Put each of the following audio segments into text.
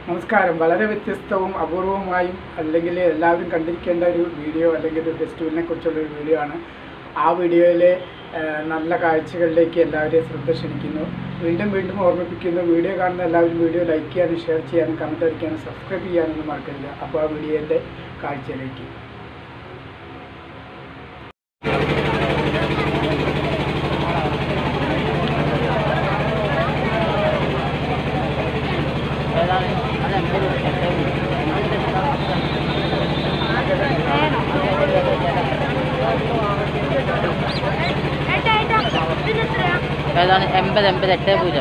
നമസ്കാരം വളരെ വ്യത്യസ്തവും അപൂർവമായും അല്ലെങ്കിൽ എല്ലാവരും കണ്ടിരിക്കേണ്ട ഒരു വീഡിയോ അല്ലെങ്കിൽ ഒരു ഫെസ്റ്റിവലിനെ കുറിച്ചുള്ള ഒരു വീഡിയോ ആണ് ആ വീഡിയോയിലെ ആ, നല്ല കാഴ്ചകളിലേക്ക് എല്ലാവരെയും ശ്രദ്ധ ക്ഷണിക്കുന്നു വീണ്ടും വീണ്ടും ഓർമ്മിപ്പിക്കുന്നു വീഡിയോ കാണുന്ന എല്ലാവരും വീഡിയോ ലൈക്ക് ചെയ്യാനും ഷെയർ ചെയ്യാനും കമൻറ്റ് അടിക്കാനും സബ്സ്ക്രൈബ് ചെയ്യാനൊന്നും മറക്കരുത് അപ്പോൾ ആ വീഡിയോൻ്റെ കാഴ്ചയിലേക്ക് ഏതാണ് എൺപത് എൺപത് എട്ട് പൂജ്യം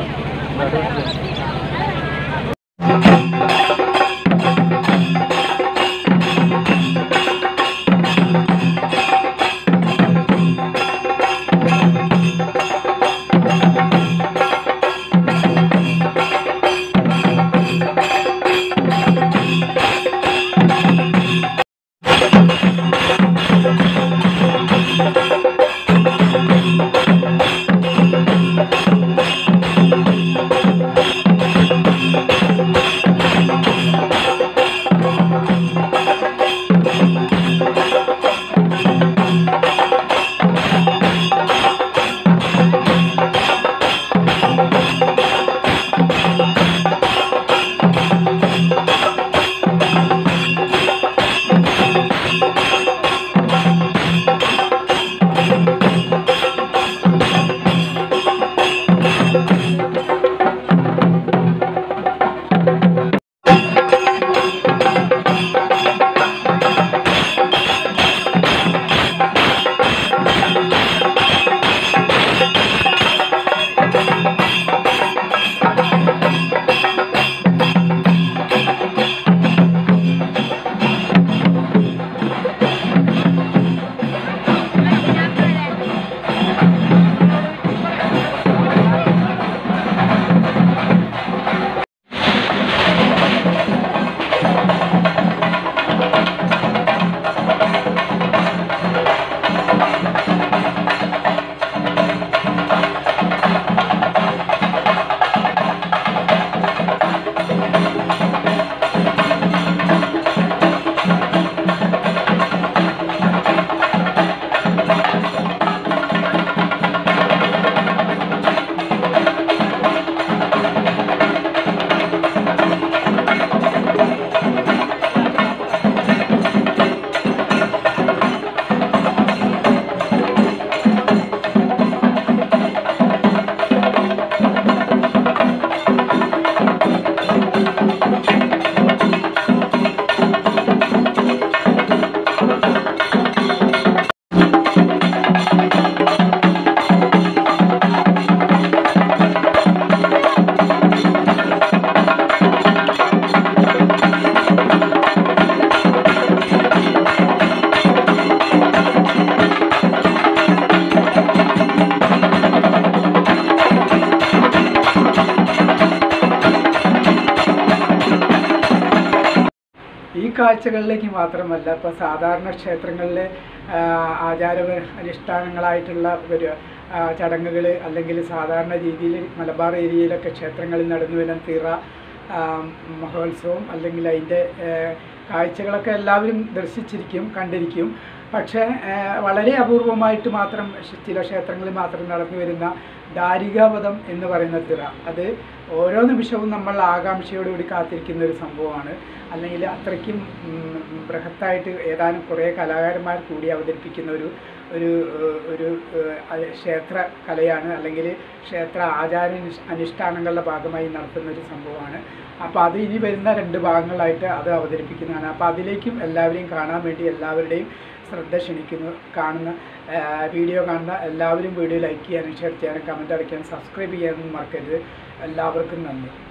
ഈ കാഴ്ചകളിലേക്ക് മാത്രമല്ല ഇപ്പോൾ സാധാരണ ക്ഷേത്രങ്ങളിലെ ആ, ആചാര അനുഷ്ഠാനങ്ങളായിട്ടുള്ള ഒരു ചടങ്ങുകൾ അല്ലെങ്കിൽ സാധാരണ രീതിയിൽ മലബാർ ഏരിയയിലൊക്കെ ക്ഷേത്രങ്ങളിൽ നടന്നു വരുന്ന തിറ ആ, മഹോത്സവം അല്ലെങ്കിൽ അതിൻ്റെ ആ, കാഴ്ചകളൊക്കെ എല്ലാവരും ദർശിച്ചിരിക്കും കണ്ടിരിക്കും പക്ഷേ ആ, വളരെ അപൂർവമായിട്ട് മാത്രം ക്ഷ- ചില ക്ഷേത്രങ്ങളിൽ മാത്രം നടന്നു വരുന്ന ദാരികാവധം എന്ന് പറയുന്ന തിറ അത് ഓരോ നിമിഷവും നമ്മൾ ആകാംക്ഷയോടുകൂടി കാത്തിരിക്കുന്ന ഒരു സംഭവമാണ് അല്ലെങ്കിൽ അത്രയ്ക്കും ഉം, ബൃഹത്തായിട്ട് ഏതാനും കുറേ കലാകാരന്മാർ കൂടി അവതരിപ്പിക്കുന്ന ഒരു ഒരു ഏഹ്, ഒരു ഏഹ്, അത് ക്ഷേത്ര കലയാണ് അല്ലെങ്കിൽ ക്ഷേത്ര ആചാര അനുഷ്- അനുഷ്ഠാനങ്ങളുടെ ഭാഗമായി നടത്തുന്ന ഒരു സംഭവമാണ് അപ്പോൾ അത് ഇനി വരുന്ന രണ്ട് ഭാഗങ്ങളായിട്ട് അത് അവതരിപ്പിക്കുന്നതാണ് അപ്പോൾ അതിലേക്കും എല്ലാവരെയും കാണാൻ വേണ്ടി എല്ലാവരുടെയും ശ്രദ്ധ ക്ഷണിക്കുന്നു കാണുന്ന ആ, വീഡിയോ കാണുന്ന എല്ലാവരും വീഡിയോ ലൈക്ക് ചെയ്യാനും ഷെയർ ചെയ്യാനും കമൻറ്റ് അടിക്കാനും സബ്സ്ക്രൈബ് ചെയ്യാനും മറക്കരുത് എല്ലാവർക്കും നന്ദി